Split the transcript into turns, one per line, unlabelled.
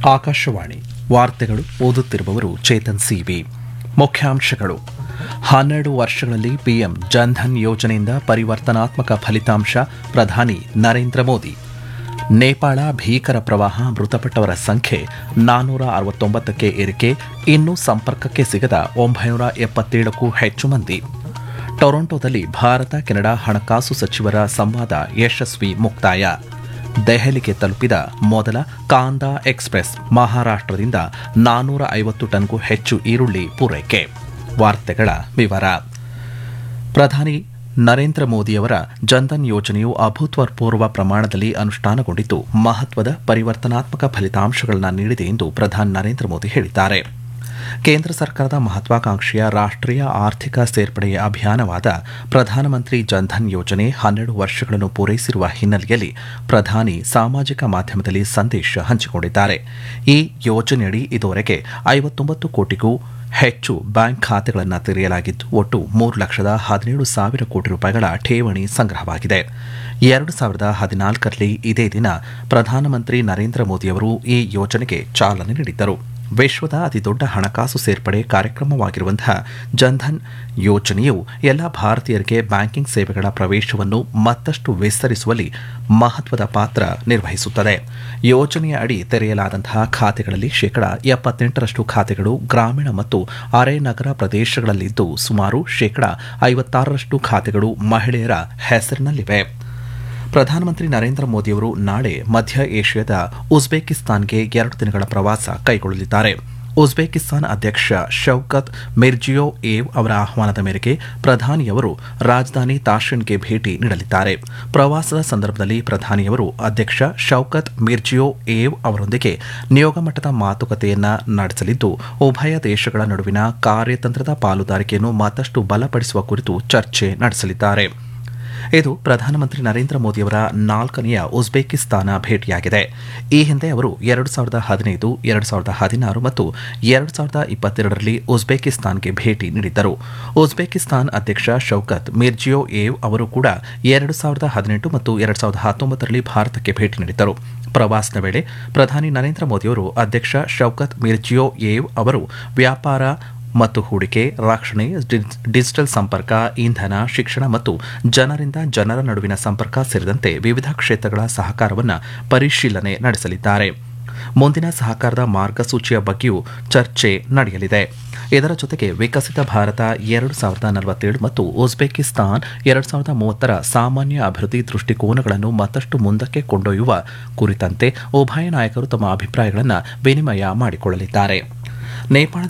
ಆಕಾಶವಾಣಿ ವಾರ್ತೆಗಳು ಓದುತ್ತಿರುವವರು ಚೇತನ್ ಸಿವಿ ಮುಖ್ಯಾಂಶಗಳು ಹನ್ನೆರಡು ವರ್ಷಗಳಲ್ಲಿ ಪಿಎಂ ಜನ್ಧನ್ ಯೋಜನೆಯಿಂದ ಪರಿವರ್ತನಾತ್ಮಕ ಫಲಿತಾಂಶ ಪ್ರಧಾನಿ ನರೇಂದ್ರ ಮೋದಿ ನೇಪಾಳ ಭೀಕರ ಪ್ರವಾಹ ಮೃತಪಟ್ಟವರ ಸಂಖ್ಯೆ ನಾನ್ನೂರ ಅರವತ್ತೊಂಬತ್ತಕ್ಕೆ ಏರಿಕೆ ಇನ್ನೂ ಸಂಪರ್ಕಕ್ಕೆ ಸಿಗದ ಒಂಬೈನೂರ ಎಪ್ಪತ್ತೇಳಕ್ಕೂ ಹೆಚ್ಚು ಮಂದಿ ಟೊರೊಂಟೊದಲ್ಲಿ ಭಾರತ ಕೆನಡಾ ಹಣಕಾಸು ಸಚಿವರ ಸಂವಾದ ಯಶಸ್ವಿ ಮುಕ್ತಾಯ ದೆಹಲಿಗೆ ತಲುಪಿದ ಮೊದಲ ಕಾಂದಾ ಎಕ್ಸ್ಪ್ರೆಸ್ ಮಹಾರಾಷ್ಟ್ರದಿಂದ ನಾನ್ನೂರ ಐವತ್ತು ಟನ್ಗೂ ಹೆಚ್ಚು ಈರುಳ್ಳಿ ಪೂರೈಕೆ ವಾರ್ತೆಗಳ ವಿವರ ಪ್ರಧಾನಿ ನರೇಂದ್ರ ಮೋದಿಯವರ ಜನ್ಧನ್ ಯೋಜನೆಯು ಅಭೂತಪೂರ್ವ ಪ್ರಮಾಣದಲ್ಲಿ ಅನುಷ್ಠಾನಗೊಂಡಿದ್ದು ಮಹತ್ವದ ಪರಿವರ್ತನಾತ್ಮಕ ಫಲಿತಾಂಶಗಳನ್ನು ನೀಡಿದೆ ಎಂದು ಪ್ರಧಾನಿ ನರೇಂದ್ರ ಮೋದಿ ಹೇಳಿದ್ದಾರೆ ಕೇಂದ್ರ ಸರ್ಕಾರದ ಮಹತ್ವಾಕಾಂಕ್ಷೆಯ ರಾಷ್ಟ್ರೀಯ ಆರ್ಥಿಕ ಸೇರ್ಪಡೆಯ ಅಭಿಯಾನವಾದ ಪ್ರಧಾನಮಂತ್ರಿ ಜನ್ಧನ್ ಯೋಜನೆ ಹನ್ನೆರಡು ವರ್ಷಗಳನ್ನು ಪೂರೈಸಿರುವ ಹಿನ್ನೆಲೆಯಲ್ಲಿ ಪ್ರಧಾನಿ ಸಾಮಾಜಿಕ ಮಾಧ್ಯಮದಲ್ಲಿ ಸಂದೇಶ ಹಂಚಿಕೊಂಡಿದ್ದಾರೆ ಈ ಯೋಜನೆಯಡಿ ಇದುವರೆಗೆ ಐವತ್ತೊಂಬತ್ತು ಕೋಟಿಗೂ ಹೆಚ್ಚು ಬ್ಯಾಂಕ್ ಖಾತೆಗಳನ್ನು ತೆರೆಯಲಾಗಿದ್ದು ಒಟ್ಟು ಮೂರು ಲಕ್ಷದ ಹದಿನೇಳು ಸಾವಿರ ಕೋಟಿ ರೂಪಾಯಿಗಳ ಠೇವಣಿ ಸಂಗ್ರಹವಾಗಿದೆ ಎರಡು ಸಾವಿರದ ಹದಿನಾಲ್ಕರಲ್ಲಿ ಇದೇ ದಿನ ಪ್ರಧಾನಮಂತ್ರಿ ನರೇಂದ್ರ ಮೋದಿಯವರು ಈ ಯೋಜನೆಗೆ ಚಾಲನೆ ನೀಡಿದ್ದರು ವಿಶ್ವದ ಅತಿದೊಡ್ಡ ಹಣಕಾಸು ಸೇರ್ಪಡೆ ಕಾರ್ಯಕ್ರಮವಾಗಿರುವಂತಹ ಜನ್ಧನ್ ಯೋಜನೆಯು ಎಲ್ಲ ಭಾರತೀಯರಿಗೆ ಬ್ಯಾಂಕಿಂಗ್ ಸೇವೆಗಳ ಪ್ರವೇಶವನ್ನು ಮತ್ತಷ್ಟು ವಿಸ್ತರಿಸುವಲ್ಲಿ ಮಹತ್ವದ ಪಾತ್ರ ನಿರ್ವಹಿಸುತ್ತದೆ ಯೋಜನೆಯ ಅಡಿ ತೆರೆಯಲಾದಂತಹ ಖಾತೆಗಳಲ್ಲಿ ಶೇಕಡಾ ಎಪ್ಪತ್ತೆಂಟರಷ್ಟು ಖಾತೆಗಳು ಗ್ರಾಮೀಣ ಮತ್ತು ಅರೆ ನಗರ ಪ್ರದೇಶಗಳಲ್ಲಿದ್ದು ಸುಮಾರು ಶೇಕಡಾ ಐವತ್ತಾರರಷ್ಟು ಖಾತೆಗಳು ಮಹಿಳೆಯರ ಹೆಸರಿನಲ್ಲಿವೆ ಪ್ರಧಾನಮಂತ್ರಿ ನರೇಂದ್ರ ಮೋದಿಯವರು ನಾಳೆ ಮಧ್ಯ ಏಷ್ಯಾದ ಉಜ್ಬೇಕಿಸ್ತಾನ್ಗೆ ಎರಡು ದಿನಗಳ ಪ್ರವಾಸ ಕೈಗೊಳ್ಳಲಿದ್ದಾರೆ ಉಜ್ಬೇಕಿಸ್ತಾನ್ ಅಧ್ಯಕ್ಷ ಶೌಕತ್ ಮಿರ್ಜಿಯೋ ಏವ್ ಅವರ ಆಹ್ವಾನದ ಮೇರೆಗೆ ಪ್ರಧಾನಿಯವರು ರಾಜಧಾನಿ ತಾಷೆಂಟ್ಗೆ ಭೇಟಿ ನೀಡಲಿದ್ದಾರೆ ಪ್ರವಾಸದ ಸಂದರ್ಭದಲ್ಲಿ ಪ್ರಧಾನಿಯವರು ಅಧ್ಯಕ್ಷ ಶೌಕತ್ ಮಿರ್ಜಿಯೋ ಏವ್ ಅವರೊಂದಿಗೆ ನಿಯೋಗ ಮಟ್ಟದ ಮಾತುಕತೆಯನ್ನ ನಡೆಸಲಿದ್ದು ಉಭಯ ದೇಶಗಳ ನಡುವಿನ ಕಾರ್ಯತಂತ್ರದ ಪಾಲುದಾರಿಕೆಯನ್ನು ಮತ್ತಷ್ಟು ಬಲಪಡಿಸುವ ಕುರಿತು ಚರ್ಚೆ ನಡೆಸಲಿದ್ದಾರೆ ಇದು ಪ್ರಧಾನಮಂತ್ರಿ ನರೇಂದ್ರ ಮೋದಿಯವರ ನಾಲ್ಕನೆಯ ಉಜ್ಬೇಕಿಸ್ತಾನ ಭೇಟಿಯಾಗಿದೆ ಈ ಹಿಂದೆ ಅವರು ಎರಡು ಸಾವಿರದ ಹದಿನೈದು ಎರಡು ಸಾವಿರದ ಹದಿನಾರು ಮತ್ತು ಎರಡು ಸಾವಿರದ ಇಪ್ಪತ್ತೆರಡರಲ್ಲಿ ಉಜ್ಬೇಕಿಸ್ತಾನ್ಗೆ ಭೇಟಿ ನೀಡಿದ್ದರು ಉಜ್ಬೇಕಿಸ್ತಾನ್ ಅಧ್ಯಕ್ಷ ಶೌಕತ್ ಮಿರ್ಜಿಯೋ ಏವ್ ಅವರು ಕೂಡ ಎರಡು ಸಾವಿರದ ಹದಿನೆಂಟು ಮತ್ತು ಎರಡು ಸಾವಿರದ ಹತ್ತೊಂಬತ್ತರಲ್ಲಿ ಭಾರತಕ್ಕೆ ಭೇಟಿ ನೀಡಿದ್ದರು ಪ್ರವಾಸದ ವೇಳೆ ಪ್ರಧಾನಿ ನರೇಂದ್ರ ಮೋದಿಯವರು ಅಧ್ಯಕ್ಷ ಶೌಕತ್ ಮಿರ್ಜಿಯೋ ಏವ್ ಅವರು ವ್ಯಾಪಾರ ಮತ್ತು ಹೂಡಿಕೆ ರಕ್ಷಣೆ ಡಿಜಿಟಲ್ ಸಂಪರ್ಕ ಇಂಧನ ಶಿಕ್ಷಣ ಮತ್ತು ಜನರಿಂದ ಜನರ ನಡುವಿನ ಸಂಪರ್ಕ ಸೇರಿದಂತೆ ವಿವಿಧ ಕ್ಷೇತ್ರಗಳ ಸಹಕಾರವನ್ನು ಪರಿಶೀಲನೆ ನಡೆಸಲಿದ್ದಾರೆ ಮುಂದಿನ ಸಹಕಾರದ ಮಾರ್ಗಸೂಚಿಯ ಬಗ್ಗೆಯೂ ಚರ್ಚೆ ನಡೆಯಲಿದೆ ಇದರ ಜೊತೆಗೆ ವಿಕಸಿತ ಭಾರತ ಎರಡು ಸಾವಿರದ ನಲವತ್ತೇಳು ಮತ್ತು ಉಜ್ಬೇಕಿಸ್ತಾನ್ ಎರಡು ಸಾವಿರದ ಮೂವತ್ತರ ಸಾಮಾನ್ಯ ಅಭಿವೃದ್ಧಿ ದೃಷ್ಟಿಕೋನಗಳನ್ನು ಮತ್ತಷ್ಟು ಮುಂದಕ್ಕೆ ಕೊಂಡೊಯ್ಯುವ ಕುರಿತಂತೆ ಉಭಯ ನಾಯಕರು ತಮ್ಮ ಅಭಿಪ್ರಾಯಗಳನ್ನು ವಿನಿಮಯ ಮಾಡಿಕೊಳ್ಳಲಿದ್ದಾರೆ ನೇಪಾಳ